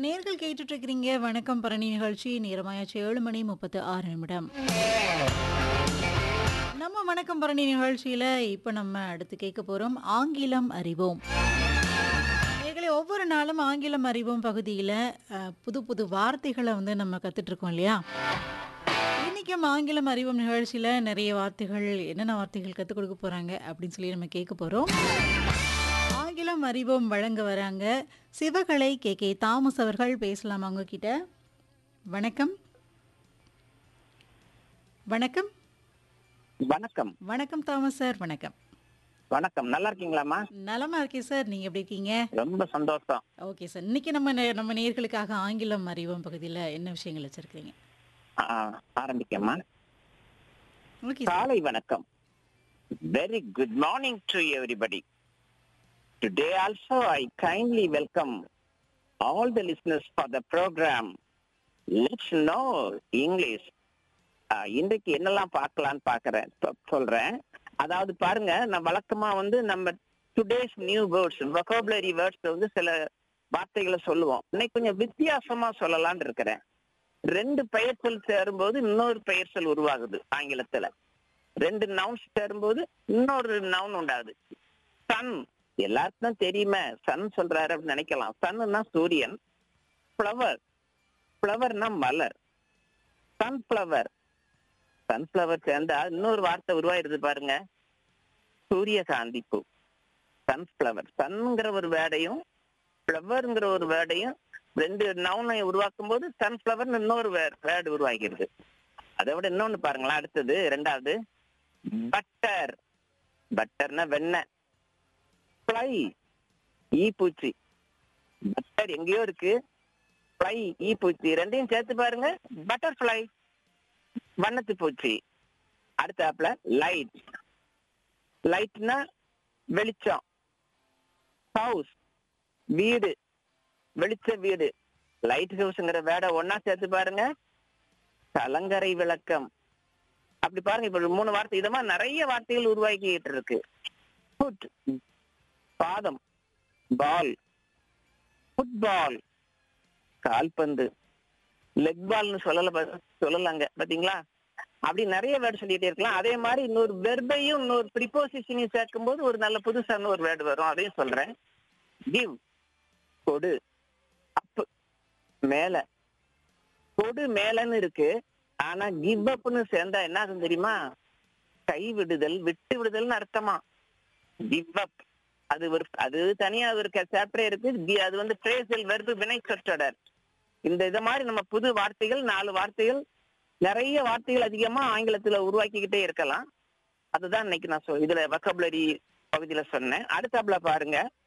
நேர்கள் கேட்டுட்டு இருக்கிறீங்க வணக்கம் பரணி நிகழ்ச்சி நேரமாயாச்சு ஏழு மணி முப்பத்து ஆறு நிமிடம் நம்ம வணக்கம் பரணி நிகழ்ச்சியில இப்ப நம்ம அடுத்து கேட்க போறோம் ஆங்கிலம் அறிவோம் நேர்களே ஒவ்வொரு நாளும் ஆங்கிலம் அறிவோம் பகுதியில அஹ், புது புது வார்த்தைகளை வந்து நம்ம கத்துட்டு இருக்கோம் இல்லையா இன்னைக்கும் ஆங்கிலம் அறிவோம் நிகழ்ச்சியில நிறைய வார்த்தைகள் என்னென்ன வார்த்தைகள் கற்றுக் கொடுக்க போறாங்க அப்படின்னு சொல்லி நம்ம கேட்க போறோம் ஆங்கிலம் அறிவோம் வழங்க வராங்க சிவகலை கே கே தாமஸ் அவர்கள் பேசலாம் அவங்க கிட்ட வணக்கம் வணக்கம் வணக்கம் வணக்கம் தாமஸ் சார் வணக்கம் வணக்கம் நல்லா இருக்கீங்களாம்மா நலமா இருக்கேன் சார் நீங்க எப்படி இருக்கீங்க ரொம்ப சந்தோஷம் ஓகே சார் இன்னைக்கு நம்ம நே- நம்ம நேர்களுக்காக ஆங்கிலம் அறிவோம் பகுதியில் என்ன விஷயங்கள் வச்சிருக்கீங்க ஆ, ஆரம்பிக்கம்மா ஓகே சார் காலை வணக்கம் very good morning to everybody today also I kindly welcome all the listeners for the programme let's know English இன்றைக்கு என்னெல்லாம் பார்க்கலான்னு பார்க்கறேன் சொ- சொல்றேன் அதாவது பாருங்க நான் வழக்கமா வந்து நம்ம today's new words vocabulary words வந்து சில வார்த்தைகளை சொல்லுவோம் இன்னைக்கு கொஞ்சம் வித்தியாசமா சொல்லலாம்னு இருக்கிறேன் ரெண்டு பெயர் சொல் சேரும்போது இன்னொரு பெயர் சொல் உருவாகுது ஆங்கிலத்துல ரெண்டு நவுன்ஸ் சேரும்போது இன்னொரு நவுன் உண்டாகுது சன் எல்லாருக்கும் தான் தெரியுமே சன் சொல்றாரு அப்படின்னு நினைக்கலாம் சன்னுன்னா சூரியன் ஃப்ளவர் ஃப்ளவர்னா மலர் சன்ஃப்ளவர் சன்ஃப்ளவர் சேர்ந்தா இன்னொரு வார்த்தை உருவாயிருது பாருங்க சூரியகாந்தி பூ சன்ஃப்ளவர் சன்ங்கிற ஒரு வேர்டையும் ஃப்ளவர்ங்கிற ஒரு வேர்டையும் ரெண்டு நவுனை உருவாக்கும் போது சன்ஃப்ளவர் இன்னொரு வேர்டு உருவாகிறது அதை விட இன்னொன்னு பாருங்களேன் அடுத்தது ரெண்டாவது பட்டர் பட்டர்னா வெண்ணெய் ஃப்ளை ஈ பூச்சி பட்டர் எங்கேயோ இருக்கு ஃப்ளை ஈ பூச்சி ரெண்டையும் சேர்த்து பாருங்க பட்டர்ஃப்ளை வண்ணத்து பூச்சி அடுத்தாப்புல லைட் லைட்னா வெளிச்சம் ஹவுஸ் வீடு வெளிச்ச வீடு லைட் ஹவுஸ்ங்கிற வேட ஒன்னா சேர்த்து பாருங்க கலங்கரை விளக்கம் அப்படி பாருங்க இப்ப ஒரு மூணு வார்த்தை இதமா நிறைய வார்த்தைகள் உருவாக்கிட்டு இருக்கு ஃபுட் பாதம் பால் ஃபுட்பால் கால்பந்து லெக் பால்னு சொல்லல பா- சொல்லலாங்க பாத்தீங்களா அப்படி நிறைய வேர்டு சொல்லிட்டே இருக்கலாம் அதே மாதிரி இன்னொரு வெர்பையும் இன்னொரு ப்ரிப்போசிஷனையும் சேர்க்கும் போது ஒரு நல்ல புதுசான ஒரு வேர்டு வரும் அதையும் சொல்றேன் கிவ் கொடு அப் மேல கொடு மேலன்னு இருக்கு ஆனா கிவ் அப்னு சேர்ந்தா என்ன ஆகும் தெரியுமா கை விடுதல் விட்டு விடுதல்னு அர்த்தமா கிவ் அப் அது ஒரு அது தனியா ஒரு சாப்டரே இருக்கு Gi- அது வந்து பிரேசல் வெர்பு வினை சொற்றொடர் இந்த இத மாதிரி நம்ம புது வார்த்தைகள் நாலு வார்த்தைகள் நிறைய வார்த்தைகள் அதிகமா ஆங்கிலத்துல உருவாக்கிக்கிட்டே இருக்கலாம் அதுதான் இன்னைக்கு நான் சொ- இதுல வக்கபுலரி பகுதியில சொன்னேன் அடுத்தாப்புல பாருங்க